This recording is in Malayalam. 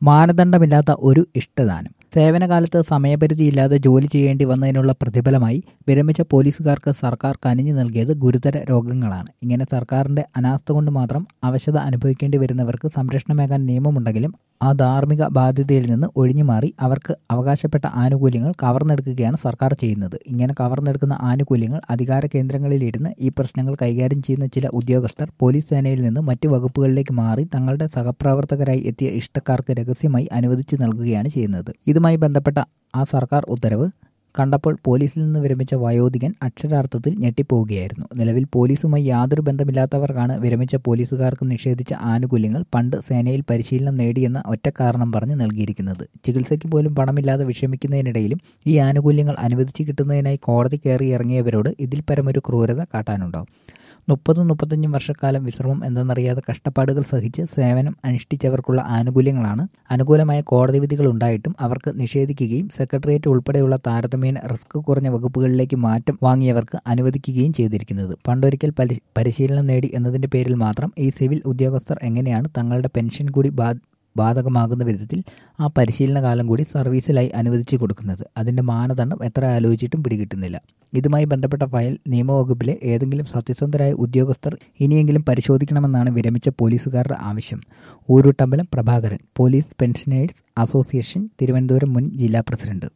മാനദണ്ഡമില്ലാത്ത ഒരു ഇഷ്ടദാനം സേവനകാലത്ത് സമയപരിധിയില്ലാതെ ജോലി ചെയ്യേണ്ടി വന്നതിനുള്ള പ്രതിഫലമായി വിരമിച്ച പോലീസുകാർക്ക് സർക്കാർ കനിഞ്ഞു നൽകിയത് ഗുരുതര രോഗങ്ങളാണ് ഇങ്ങനെ സർക്കാരിന്റെ അനാസ്ഥ കൊണ്ട് മാത്രം അവശത അനുഭവിക്കേണ്ടി വരുന്നവർക്ക് സംരക്ഷണമേകാൻ നിയമമുണ്ടെങ്കിലും ആ ധാർമ്മിക ബാധ്യതയിൽ നിന്ന് ഒഴിഞ്ഞുമാറി അവർക്ക് അവകാശപ്പെട്ട ആനുകൂല്യങ്ങൾ കവർന്നെടുക്കുകയാണ് സർക്കാർ ചെയ്യുന്നത് ഇങ്ങനെ കവർന്നെടുക്കുന്ന ആനുകൂല്യങ്ങൾ അധികാര കേന്ദ്രങ്ങളിലിരുന്ന് ഈ പ്രശ്നങ്ങൾ കൈകാര്യം ചെയ്യുന്ന ചില ഉദ്യോഗസ്ഥർ പോലീസ് സേനയിൽ നിന്ന് മറ്റു വകുപ്പുകളിലേക്ക് മാറി തങ്ങളുടെ സഹപ്രവർത്തകരായി എത്തിയ ഇഷ്ടക്കാർക്ക് രഹസ്യമായി അനുവദിച്ചു നൽകുകയാണ് ചെയ്യുന്നത് ഇതുമായി ബന്ധപ്പെട്ട ആ സർക്കാർ ഉത്തരവ് കണ്ടപ്പോൾ പോലീസിൽ നിന്ന് വിരമിച്ച വയോധികൻ അക്ഷരാർത്ഥത്തിൽ ഞെട്ടിപ്പോവുകയായിരുന്നു നിലവിൽ പോലീസുമായി യാതൊരു ബന്ധമില്ലാത്തവർക്കാണ് വിരമിച്ച പോലീസുകാർക്ക് നിഷേധിച്ച ആനുകൂല്യങ്ങൾ പണ്ട് സേനയിൽ പരിശീലനം നേടിയെന്ന ഒറ്റ കാരണം പറഞ്ഞ് നൽകിയിരിക്കുന്നത് ചികിത്സയ്ക്ക് പോലും പണമില്ലാതെ വിഷമിക്കുന്നതിനിടയിലും ഈ ആനുകൂല്യങ്ങൾ അനുവദിച്ചു കിട്ടുന്നതിനായി കോടതി കയറി ഇറങ്ങിയവരോട് ഇതിൽ പരമൊരു ക്രൂരത കാട്ടാനുണ്ടോ മുപ്പതും മുപ്പത്തഞ്ചും വർഷക്കാലം വിശ്രമം എന്തെന്നറിയാതെ കഷ്ടപ്പാടുകൾ സഹിച്ച് സേവനം അനുഷ്ഠിച്ചവർക്കുള്ള ആനുകൂല്യങ്ങളാണ് അനുകൂലമായ കോടതി വിധികൾ ഉണ്ടായിട്ടും അവർക്ക് നിഷേധിക്കുകയും സെക്രട്ടേറിയറ്റ് ഉൾപ്പെടെയുള്ള താരതമ്യേന റിസ്ക് കുറഞ്ഞ വകുപ്പുകളിലേക്ക് മാറ്റം വാങ്ങിയവർക്ക് അനുവദിക്കുകയും ചെയ്തിരിക്കുന്നത് പണ്ടൊരിക്കൽ പരിശീലനം നേടി എന്നതിന്റെ പേരിൽ മാത്രം ഈ സിവിൽ ഉദ്യോഗസ്ഥർ എങ്ങനെയാണ് തങ്ങളുടെ പെൻഷൻ കൂടി ബാധകമാകുന്ന വിധത്തിൽ ആ പരിശീലന കാലം കൂടി സർവീസിലായി അനുവദിച്ചു കൊടുക്കുന്നത് അതിന്റെ മാനദണ്ഡം എത്ര ആലോചിച്ചിട്ടും പിടികിട്ടുന്നില്ല ഇതുമായി ബന്ധപ്പെട്ട ഫയൽ നിയമവകുപ്പിലെ ഏതെങ്കിലും സത്യസന്ധരായ ഉദ്യോഗസ്ഥർ ഇനിയെങ്കിലും പരിശോധിക്കണമെന്നാണ് വിരമിച്ച പോലീസുകാരുടെ ആവശ്യം Oorootambalam Prabhakaran police pensioners association Thiruvananthapuram മുൻ ജില്ലാ പ്രസിഡന്റ്